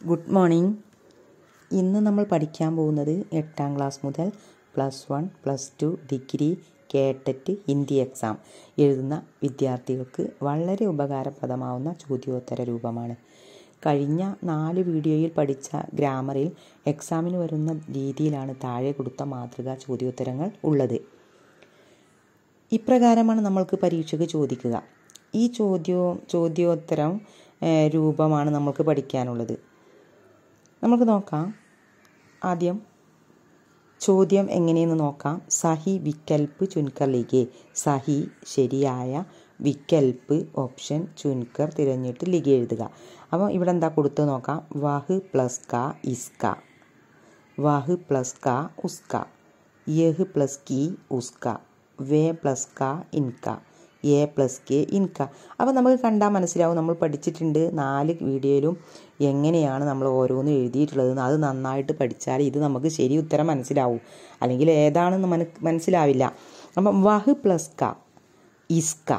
good morning ഇന്ന് നമ്മൾ പഠിക്കാൻ പോകുന്നത് എട്ടാം ക്ലാസ് മുതൽ plus one plus two degree കേട്ടറ്റ് ഹിന്ദി എക്സാം എഴുതുന്ന വിദ്യാർത്ഥികൾക്ക് വളരെ ഉപകാരപ്രദമാവുന്ന ചോദ്യോത്തര രൂപമാണ് കഴിഞ്ഞ നാല് വീഡിയോയിൽ പഠിച്ച ഗ്രാമറിൽ എക്സാമിന് വരുന്ന രീതിയിലാണ് താഴെ കൊടുത്ത മാതൃകാ ചോദ്യോത്തരങ്ങൾ ഉള്ളത് ഇപ്രകാരമാണ് നമ്മൾക്ക് പരീക്ഷയ്ക്ക് ചോദിക്കുക ഈ ചോദ്യോ ചോദ്യോത്തരം ഏഹ്, രൂപമാണ് നമ്മൾക്ക് പഠിക്കാനുള്ളത് നമുക്ക് നോക്കാം ആദ്യം ചോദ്യം എങ്ങനെയെന്ന് നോക്കാം സഹി വിക്കൽപ്പ് ചുൻകർ ലിഖേ സഹി ശരിയായ വിക്കൽപ്പ് ഓപ്ഷൻ ചുൻകർ തിരഞ്ഞിട്ട് ലിഖി എഴുതുക അപ്പോൾ ഇവിടെ എന്താ കൊടുത്തത് നോക്കാം വഹ് പ്ലസ് ക ഇസ്ക വഹ് പ്ലസ് ക ഉസ്ക യഹ് പ്ലസ് കി ഉസ്ക വേ പ്ലസ് ക ഇൻക എ പ്ലസ് കെ ഇൻക അപ്പോൾ നമുക്ക് കണ്ടാൽ മനസ്സിലാവും നമ്മൾ പഠിച്ചിട്ടുണ്ട് നാല് വീഡിയോയിലും എങ്ങനെയാണ് നമ്മൾ ഓരോന്നും എഴുതിയിട്ടുള്ളത് അത് നന്നായിട്ട് പഠിച്ചാൽ ഇത് നമുക്ക് ശരി ഉത്തരം മനസ്സിലാവും അല്ലെങ്കിൽ ഏതാണെന്ന് മന മനസ്സിലാവില്ല അപ്പം വഹ് പ്ലസ് ക ഇസ്ക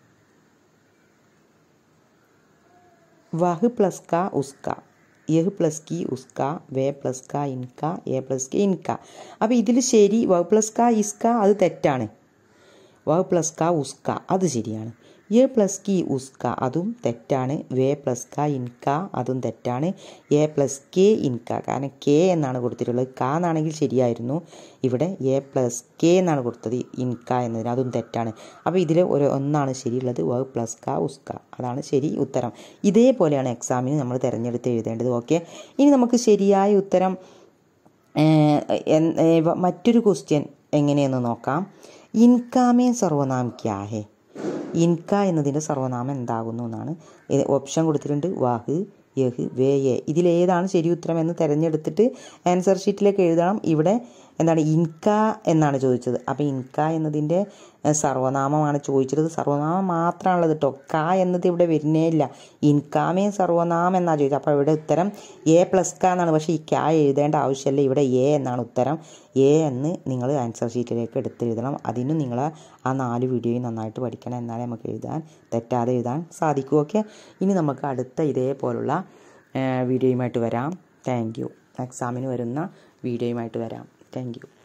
വഹ് പ്ലസ് ക ഉസ്ക യഹ് പ്ലസ് കി ഉസ്ക വേ പ്ലസ് ക ഇൻക എ പ്ലസ് കെ ഇൻക അപ്പോൾ ഇതിൽ ശരി വഹ് പ്ലസ് ക ഇസ്ക അത് തെറ്റാണ് വ പ്ലസ് ക ഉസ്ക അത് ശരിയാണ് എ പ്ലസ് കി ഉസ്ക അതും തെറ്റാണ് വേ പ്ലസ് ക ഇൻക അതും തെറ്റാണ് എ പ്ലസ് കെ ഇൻക കാരണം കെ എന്നാണ് കൊടുത്തിട്ടുള്ളത് ക എന്നാണെങ്കിൽ ശരിയായിരുന്നു ഇവിടെ എ പ്ലസ് കെ എന്നാണ് കൊടുത്തത് ഇൻക എന്നതിന് അതും തെറ്റാണ് അപ്പോൾ ഇതിൽ ഒരു ഒന്നാണ് ശരിയുള്ളത് വ പ്ലസ് ക ഉസ്ക അതാണ് ശരി ഉത്തരം ഇതേപോലെയാണ് എക്സാമിന് നമ്മൾ തിരഞ്ഞെടുത്ത് എഴുതേണ്ടത് ഓക്കെ ഇനി നമുക്ക് ശരിയായ ഉത്തരം ഏഹ്, എൻ- ഏഹ്, വ- മറ്റൊരു ക്വസ്റ്റ്യൻ എങ്ങനെയെന്ന് നോക്കാം ഇൻകാമേ സർവനാം ക്യാ ഹെ ഇൻക എന്നതിൻ്റെ സർവനാമം എന്താകുന്നു എന്നാണ് ഇത് ഓപ്ഷൻ കൊടുത്തിട്ടുണ്ട് വാഹ് യഹ് വേ യെ ഇതിലേതാണ് ശരി ഉത്തരം എന്ന് തിരഞ്ഞെടുത്തിട്ട് ആൻസർ ഷീറ്റിലേക്ക് എഴുതണം ഇവിടെ എന്താണ് ഇൻക എന്നാണ് ചോദിച്ചത് അപ്പോൾ ഇൻക എന്നതിൻ്റെ ഏഹ്, സർവനാമമാണ് ചോദിച്ചത് സർവനാമം മാത്രമാണുള്ളത് കേട്ടോ ക എന്നത് ഇവിടെ വരുന്നേ ഇല്ല ഇൻകാമേ സർവനാമം എന്നാണ് ചോദിച്ചത് അപ്പോൾ ഇവിടെ ഉത്തരം എ പ്ലസ് ക എന്നാണ് പക്ഷേ ഈ ക എഴുതേണ്ട ആവശ്യമില്ല ഇവിടെ എ എന്നാണ് ഉത്തരം എ എന്ന് നിങ്ങൾ ആൻസർ ഷീറ്റിലേക്ക് എടുത്തെഴുതണം അതിനും നിങ്ങൾ ആ നാല് വീഡിയോയും നന്നായിട്ട് പഠിക്കണം എന്നാലേ നമുക്ക് എഴുതാൻ തെറ്റാതെ എഴുതാൻ സാധിക്കൂ ഓക്കെ ഇനി നമുക്ക് അടുത്ത ഇതേപോലുള്ള ഏഹ്, വീഡിയോയുമായിട്ട് വരാം താങ്ക് യു എക്സാമിന് വരുന്ന വീഡിയോയുമായിട്ട് വരാം താങ്ക് യു